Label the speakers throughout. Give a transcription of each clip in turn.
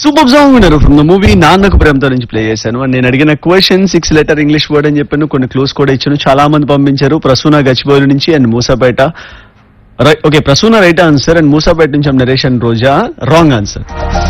Speaker 1: super song విన్నారు from the movie Nannaku Prematho నుంచి play చేశాను అండ్ నేను అడిగిన question six letter English word అని చెప్పాను కొన్ని క్లూస్ కూడా ఇచ్చాను చాలా మంది పంపించారు ప్రసూన గచ్చిబౌలి నుంచి and Musapeta okay Prasuna right answer and Musapeta నుంచి నరేషన్ Roja wrong answer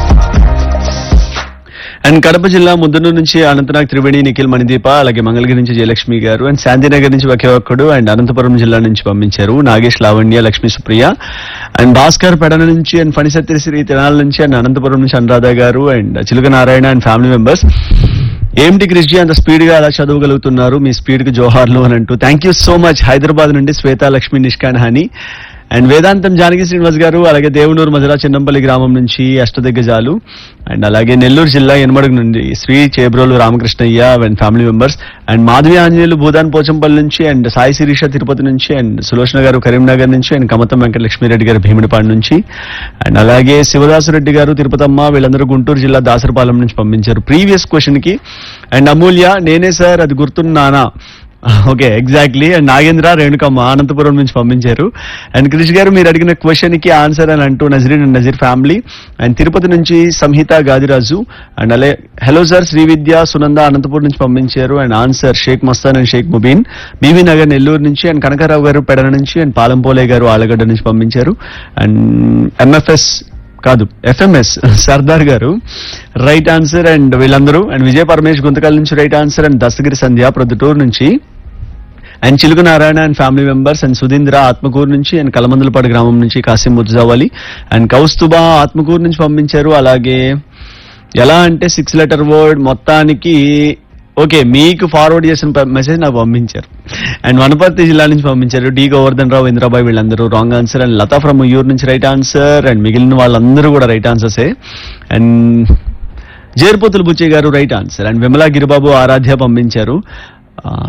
Speaker 1: and Kadapa జిల్లా ముద్దనూరు నుంచి అనంతనాగ్ త్రివేణి నిఖిల్ మణిదీప అలాగే మంగళగిరి నుంచి జయలక్ష్మి గారు అండ్ శాంతినగర్ నుంచి ఒకే ఒక్కడు అండ్ అనంతపురం జిల్లా నుంచి పంపించారు నాగేష్ లావణ్య లక్ష్మీ సుప్రియ అండ్ భాస్కర్ పెడన నుంచి అండ్ ఫణిసత్యశ్రీ తినాల నుంచి అండ్ అనంతపురం నుంచి అనురాధ గారు and Chiluka Narayana and family members ఏమిటి క్రిష్జీ అంత స్పీడ్ గా అలా చదవగలుగుతున్నారు మీ స్పీడ్ కి జోహార్లు అని అంటూ thank you so much Hyderabad నుండి శ్వేత లక్ష్మి నిష్కాన్ హాని అండ్ వేదాంతం జానకి శ్రీనివాస్ గారు అలాగే దేవునూరు మధుర చిన్నంపల్లి గ్రామం నుంచి అష్టదిగ్గజాలు అండ్ అలాగే నెల్లూరు జిల్లా ఎనమడుగు నుండి Sri Chebrolu Ramakrishnaiah and family members and Madhavi Anjaneyulu Bhoodan Pochampally నుంచి అండ్ సాయి శిరీష తిరుపతి నుంచి అండ్ సులోచన గారు కరీంనగర్ నుంచి అండ్ కమతం వెంకటలక్ష్మిరెడ్డి గారు భీమునిపాడు నుంచి అండ్ అలాగే శివదాసురెడ్డి గారు తిరుపతమ్మ వీళ్ళందరూ గుంటూరు జిల్లా దాసరపాలెం నుంచి పంపించారు ప్రీవియస్ క్వశ్చన్ కి అండ్ అమూల్య నేనే సార్ అది గుర్తున్నానా okay exactly and Nagendra Renukamma Anantapuram నుంచి పంపించారు అండ్ క్రిష్ గారు మీరు అడిగిన క్వశ్చన్ కి ఆన్సర్ అని అంటూ Nazreen and Nazir family and Tirupati నుంచి సంహిత గాదిరాజు అండ్ అలే హలో సార్ శ్రీ విద్య సునంద అనంతపురం నుంచి పంపించారు and answer Shaik Mastan and Shaik Mubeen B నగర్ నెల్లూరు నుంచి అండ్ కనకారావు గారు పెడన నుంచి అండ్ పాలంపోలే గారు ఆలగడ్డ నుంచి పంపించారు అండ్ ఎంఎఫ్ఎస్ కాదు ఎఫ్ఎంఎస్ సర్దార్ గారు రైట్ ఆన్సర్ అండ్ వీళ్ళందరూ అండ్ విజయ పరమేష్ గుంతకల్ నుంచి right answer and Dastagiri Sandhya Proddatur నుంచి and Chiluka Narayana and family members and Sudheendra Atmakur నుంచి అండ్ కలమందులపాడు గ్రామం నుంచి కాసిం ముద్జావాలి అండ్ కౌస్తుబా ఆత్మకూరు నుంచి పంపించారు అలాగే ఎలా అంటే సిక్స్ లెటర్ వర్డ్ మొత్తానికి ఓకే మీకు ఫార్వర్డ్ చేసిన మెసేజ్ నాకు పంపించారు అండ్ వనపర్తి జిల్లా నుంచి పంపించారు డి గోవర్ధన్ రావు ఇంద్రాబాయ్ వీళ్ళందరూ wrong answer and Lata from యూర్ నుంచి రైట్ ఆన్సర్ అండ్ మిగిలిన వాళ్ళందరూ కూడా రైట్ ఆన్సర్సే అండ్ జేర్పోతులు బుచ్చయ్య గారు right answer and Vimala Giribabu Aradhya పంపించారు